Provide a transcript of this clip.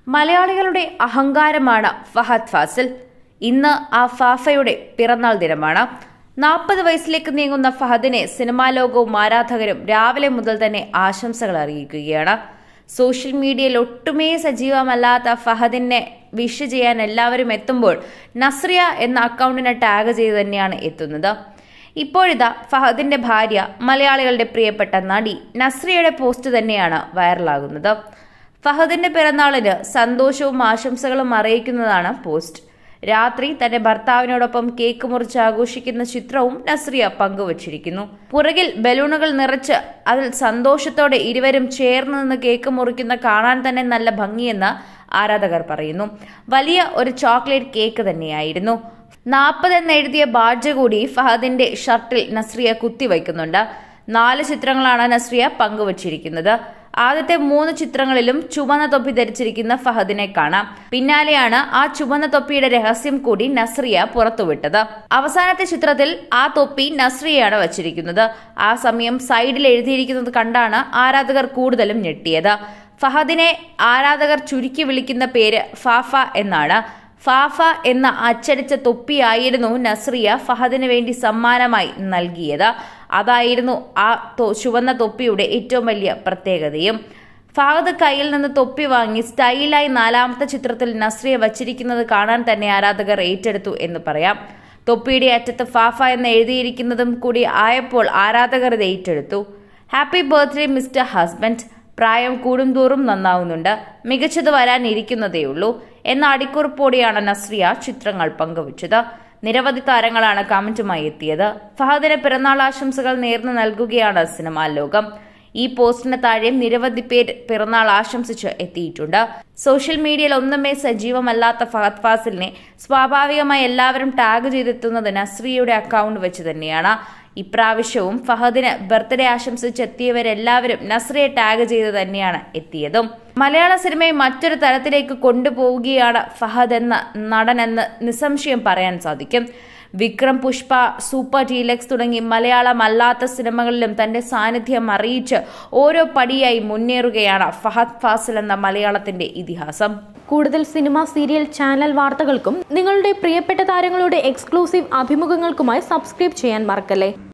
മലയാളികളുടെ അഹങ്കാരമാണ് ഫഹദ് ഫാസിൽ ഇന്ന് ആ ഫാഫയുടെ പിറന്നാൾ ദിനമാണ് നാൽപ്പത് വയസ്സിലേക്ക് നീങ്ങുന്ന ഫഹദിനെ സിനിമാ ലോകവും ആരാധകരും രാവിലെ മുതൽ തന്നെ ആശംസകൾ അറിയിക്കുകയാണ് സോഷ്യൽ മീഡിയയിൽ ഒട്ടുമേ സജീവമല്ലാത്ത ഫഹദിനെ വിഷ് ചെയ്യാൻ എല്ലാവരും എത്തുമ്പോൾ നസ്രിയ എന്ന അക്കൗണ്ടിനെ ടാഗ് ചെയ്ത് തന്നെയാണ് എത്തുന്നത് ഇപ്പോഴിതാ ഫഹദിന്റെ ഭാര്യ മലയാളികളുടെ പ്രിയപ്പെട്ട നടി നസ്രിയയുടെ പോസ്റ്റ് തന്നെയാണ് വൈറലാകുന്നത് ഫഹദിന്റെ പിറന്നാളിന് സന്തോഷവും ആശംസകളും അറിയിക്കുന്നതാണ് പോസ്റ്റ് രാത്രി തന്റെ ഭർത്താവിനോടൊപ്പം കേക്ക് മുറിച്ച് ആഘോഷിക്കുന്ന ചിത്രവും നസ്രിയ പങ്കുവച്ചിരിക്കുന്നു പുറകിൽ ബലൂണുകൾ നിറച്ച് അതിൽ സന്തോഷത്തോടെ ഇരുവരും ചേർന്ന് നിന്ന് കേക്ക് മുറിക്കുന്ന കാണാൻ തന്നെ നല്ല ഭംഗിയെന്ന് ആരാധകർ പറയുന്നു വലിയ ഒരു ചോക്ലേറ്റ് കേക്ക് തന്നെയായിരുന്നു നാൽപ്പത് എന്നെഴുതിയ ബാഡ്ജ് കൂടി ഫഹദിന്റെ ഷർട്ടിൽ നസ്രിയ കുത്തിവയ്ക്കുന്നുണ്ട് നാല് ചിത്രങ്ങളാണ് നസ്രിയ പങ്കുവച്ചിരിക്കുന്നത് ആദ്യത്തെ മൂന്ന് ചിത്രങ്ങളിലും ചുവന്ന തൊപ്പി ധരിച്ചിരിക്കുന്ന ഫഹദിനെ കാണാം പിന്നാലെയാണ് ആ ചുവന്ന തൊപ്പിയുടെ രഹസ്യം കൂടി നസ്രിയ പുറത്തുവിട്ടത് അവസാനത്തെ ചിത്രത്തിൽ ആ തൊപ്പി നസ്രിയയാണ് വച്ചിരിക്കുന്നത് ആ സമയം സൈഡിൽ എഴുതിയിരിക്കുന്നത് കണ്ടാണ് ആരാധകർ കൂടുതലും ഞെട്ടിയത് ഫഹദിനെ ആരാധകർ ചുരുക്കി വിളിക്കുന്ന പേര് ഫാഫ എന്നാണ് ഫാഫ എന്ന അച്ചടിച്ച തൊപ്പിയായിരുന്നു നസ്രിയ ഫഹദിന് വേണ്ടി സമ്മാനമായി നൽകിയത് അതായിരുന്നു ആ ചുവന്ന തൊപ്പിയുടെ ഏറ്റവും വലിയ പ്രത്യേകതയും ഫഹദ് കയ്യിൽ നിന്ന് തൊപ്പി വാങ്ങി സ്റ്റൈലായി നാലാമത്തെ ചിത്രത്തിൽ നസ്രിയ വച്ചിരിക്കുന്നത് കാണാൻ തന്നെ ആരാധകർ ഏറ്റെടുത്തു എന്ന് പറയാം തൊപ്പിയുടെ അറ്റത്ത് ഫാഫ എന്ന് എഴുതിയിരിക്കുന്നതും കൂടി ആയപ്പോൾ ആരാധകർ ഇത് ഏറ്റെടുത്തു ഹാപ്പി ബർത്ത്ഡേ മിസ്റ്റർ ഹസ്ബൻഡ് പ്രായം കൂടുംതോറും നന്നാവുന്നുണ്ട് മികച്ചത് വരാനിരിക്കുന്നതേയുള്ളൂ എന്ന അടിക്കുറിപ്പോടെയാണ് നസ്രിയ ചിത്രങ്ങൾ പങ്കുവച്ചത് നിരവധി താരങ്ങളാണ് കമന്റുമായി എത്തിയത് ഫഹദിന് പിറന്നാൾ ആശംസകൾ നേർന്നു നൽകുകയാണ് സിനിമാ ലോകം ഈ പോസ്റ്റിന് താഴെ നിരവധി പേർ പിറന്നാൾ ആശംസിച്ച് എത്തിയിട്ടുണ്ട് സോഷ്യൽ മീഡിയയിൽ ഒന്നുമേ സജീവമല്ലാത്ത ഫഹദ് ഫാസിലിനെ സ്വാഭാവികമായി എല്ലാവരും ടാഗ് ചെയ്തെത്തുന്നത് നസ്രിയയുടെ അക്കൗണ്ട് വെച്ച് തന്നെയാണ് ഇപ്രാവശ്യവും ഫഹദിന് ബർത്ത്ഡേ ആശംസിച്ചെത്തിയവരെല്ലാവരും നസ്രിയെ ടാഗ് ചെയ്ത് തന്നെയാണ് എത്തിയതും മലയാള സിനിമയെ മറ്റൊരു തലത്തിലേക്ക് കൊണ്ടുപോവുകയാണ് ഫഹദ് എന്ന നടനെന്ന് നിസ്സംശയം പറയാൻ സാധിക്കും വിക്രം പുഷ്പ സൂപ്പർ ടീലക്സ് തുടങ്ങി മലയാളമല്ലാത്ത സിനിമകളിലും തന്റെ സാന്നിധ്യം അറിയിച്ച് ഓരോ പടിയായി മുന്നേറുകയാണ് ഫഹദ് ഫാസിൽ എന്ന മലയാളത്തിന്റെ ഇതിഹാസം കൂടുതൽ സിനിമ സീരിയൽ ചാനൽ വാർത്തകൾക്കും നിങ്ങളുടെ പ്രിയപ്പെട്ട താരങ്ങളുടെ എക്സ്ക്ലൂസീവ് അഭിമുഖങ്ങൾക്കുമായി സബ്സ്ക്രൈബ് ചെയ്യാൻ മറക്കല്ലേ